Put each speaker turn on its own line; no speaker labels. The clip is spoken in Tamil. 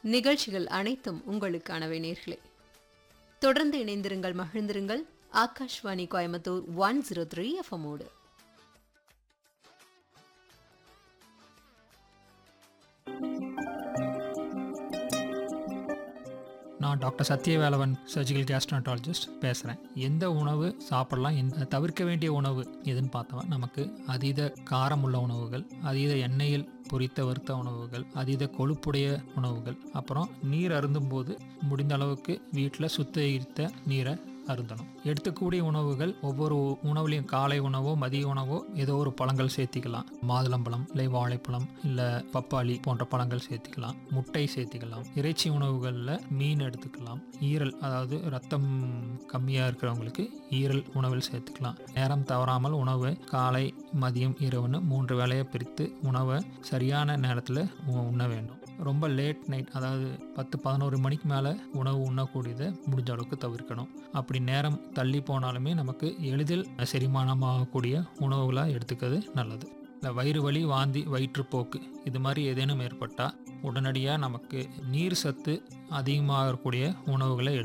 நிகழ்ச்சிகள் அனைத்தும் உங்களுக்கானவை நேர்களே தொடர்ந்து இணைந்திருங்கள் மகிழ்ந்திருங்கள் Akashvani Coimbatore one zero three எஃப்எம்மோடு
நான் டாக்டர் சத்யவேலவன் சர்ஜிக்கல் கேஸ்ட்ரன்டாலஜிஸ்ட் பேசுகிறேன் எந்த உணவு சாப்பிடலாம் எந்த தவிர்க்க வேண்டிய உணவு எதுன்னு பார்த்தோம் நமக்கு அதீத காரமுள்ள உணவுகள் அதீத எண்ணெயில் பொரித்த வறுத்த உணவுகள் அதீத கொழுப்புடைய உணவுகள் அப்புறம் நீர் அருந்தும்போது முடிந்த அளவுக்கு வீட்டில் சுத்திகரித்த நீரை அருந்தணும் எடுத்துக்கூடிய உணவுகள் ஒவ்வொரு உணவுலையும் காலை உணவோ மதிய உணவோ ஏதோ ஒரு பழங்கள் சேர்த்திக்கலாம் மாதுளம்பழம் இல்லை வாழைப்பழம் இல்லை பப்பாளி போன்ற பழங்கள் சேர்த்திக்கலாம் முட்டை சேர்த்திக்கலாம் இறைச்சி உணவுகளில் மீன் எடுத்துக்கலாம் ஈரல் அதாவது ரத்தம் கம்மியாக இருக்கிறவங்களுக்கு ஈரல் உணவில் சேர்த்துக்கலாம் நேரம் தவறாமல் உணவு காலை மதியம் இரவுன்னு மூன்று வேளையை பிரித்து உணவை சரியான நேரத்தில் உண்ண வேண்டும் ரொம்ப லேட் நைட் அதாவது பத்து பதினோரு மணிக்கு மேலே உணவு உண்ணக்கூடியதை முடிஞ்ச அளவுக்கு தவிர்க்கணும் அப்படி நேரம் தள்ளி போனாலுமே நமக்கு எளிதில் செரிமானமாகக்கூடிய உணவுகளாக எடுத்துக்கிறது நல்லது இல்லை வயிறு வலி வாந்தி வயிற்றுப்போக்கு இது மாதிரி ஏதேனும் ஏற்பட்டால் உடனடியாக நமக்கு நீர் சத்து அதிகமாகக்கூடிய உணவுகளை